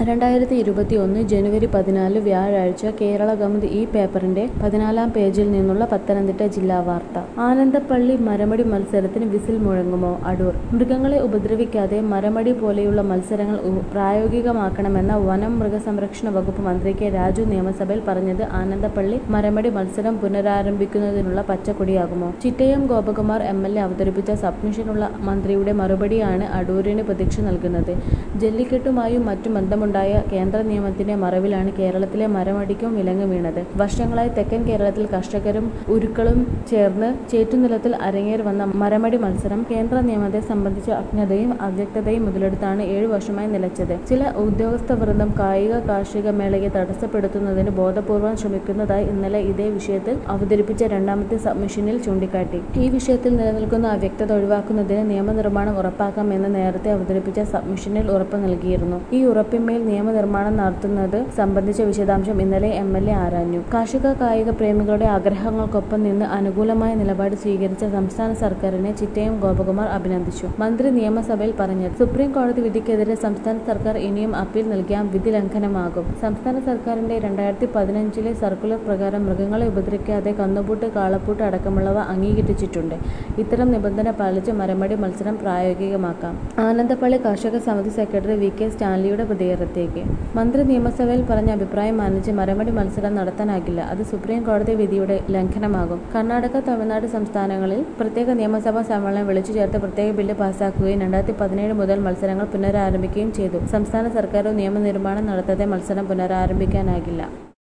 രണ്ടായിരത്തി ഇരുപത്തി ഒന്ന് ജനുവരി പതിനാല് വ്യാഴാഴ്ച കേരള ഗമത് ഈ പേപ്പറിന്റെ പതിനാലാം പേജിൽ നിന്നുള്ള പത്തനംതിട്ട ജില്ലാ വാർത്ത ആനന്ദപ്പള്ളി മരമടി മത്സരത്തിന് വിസിൽ മുഴങ്ങുമോ അടൂർ മൃഗങ്ങളെ ഉപദ്രവിക്കാതെ മരമടി പോലെയുള്ള മത്സരങ്ങൾ ഉ- പ്രായോഗികമാക്കണമെന്ന വനം മൃഗസംരക്ഷണ വകുപ്പ് മന്ത്രി കെ രാജു നിയമസഭയിൽ പറഞ്ഞത് ആനന്ദപ്പള്ളി മരമടി മത്സരം പുനരാരംഭിക്കുന്നതിനുള്ള പച്ചക്കൊടിയാകുമോ Chittayam Gopakumar M L A അവതരിപ്പിച്ച സബ്മിഷനുള്ള മന്ത്രിയുടെ മറുപടിയാണ് അടൂരിന് പ്രതീക്ഷ നൽകുന്നത് ജല്ലിക്കെട്ടുമായും മറ്റും ബന്ധമുണ്ടായ കേന്ദ്ര നിയമത്തിന്റെ മറവിലാണ് കേരളത്തിലെ മരമടിക്കും വിലങ്ങ് വീണത് വർഷങ്ങളായി തെക്കൻ കേരളത്തിൽ കർഷകരും ഉരുക്കളും ചേർന്ന് ചേറ്റുനിലത്തിൽ അരങ്ങേറി വന്ന മരമടി മത്സരം കേന്ദ്ര നിയമത്തെ സംബന്ധിച്ച അജ്ഞതയും അവ്യക്തതയും മുതലെടുത്താണ് ഏഴു വർഷമായി നിലച്ചത് ചില ഉദ്യോഗസ്ഥ വൃന്ദം കായിക കാർഷിക മേളയെ തടസ്സപ്പെടുത്തുന്നതിന് ബോധപൂർവം ശ്രമിക്കുന്നതായി ഇന്നലെ ഇതേ വിഷയത്തിൽ അവതരിപ്പിച്ച രണ്ടാമത്തെ സബ്മിഷനിൽ ചൂണ്ടിക്കാട്ടി ഈ വിഷയത്തിൽ നിലനിൽക്കുന്ന അവ്യക്തത ഒഴിവാക്കുന്നതിന് നിയമനിർമ്മാണം ഉറപ്പാക്കാമെന്ന് നേരത്തെ അവതരിപ്പിച്ച സബ്മിഷനിൽ ഉറപ്പ് നൽകിയിരുന്നു ഈ ഉറപ്പിന്മേൽ നിയമനിർമ്മാണം നടത്തുന്നത് സംബന്ധിച്ച വിശദാംശം ഇന്നലെ എം എൽ എ ആരാഞ്ഞു കാർഷിക കായിക പ്രേമികളുടെ ആഗ്രഹങ്ങൾക്കൊപ്പം നിന്ന് അനുകൂലമായ നിലപാട് സ്വീകരിച്ച സംസ്ഥാന സർക്കാരിനെ ചിറ്റയം ഗോപകുമാർ അഭിനന്ദിച്ചു മന്ത്രി നിയമസഭയിൽ പറഞ്ഞത് സുപ്രീം കോടതി വിധിക്കെതിരെ സംസ്ഥാന സർക്കാർ ഇനിയും അപ്പീൽ നൽകിയാൽ വിധി ലംഘനമാകും സംസ്ഥാന സർക്കാരിന്റെ രണ്ടായിരത്തി പതിനഞ്ചിലെ സർക്കുലർ പ്രകാരം മൃഗങ്ങളെ ഉപദ്രവിക്കാതെ കന്നുപൂട്ട് കാളപ്പൂട്ട് അടക്കമുള്ളവ അംഗീകരിച്ചിട്ടുണ്ട് ഇത്തരം നിബന്ധന പാലിച്ച് മരമടി മത്സരം പ്രായോഗികമാക്കാം ആനന്ദപ്പള്ളി കർഷക സമിതി സെക്രട്ടറി വി കെ സ്റ്റാൻലിയുടെ പ്രതികരണത്തേക്ക് മന്ത്രി നിയമസഭയിൽ പറഞ്ഞ അഭിപ്രായം മാനിച്ച് മരമടി മത്സരം നടത്താനാകില്ല അത് സുപ്രീം കോടതി വിധിയുടെ ലംഘനമാകും കർണാടക തമിഴ്നാട് സംസ്ഥാനങ്ങളിൽ പ്രത്യേക നിയമസഭാ സമ്മേളനം വിളിച്ചു ചേർത്ത് പ്രത്യേക ബില്ല് പാസാക്കുകയും രണ്ടായിരത്തി പതിനേഴ് മുതൽ മത്സരങ്ങൾ പുനരാരംഭിക്കുകയും ചെയ്തു സംസ്ഥാന സർക്കാരോ നിയമനിർമ്മാണം നടത്താതെ മത്സരം പുനരാരംഭിക്കാനാകില്ല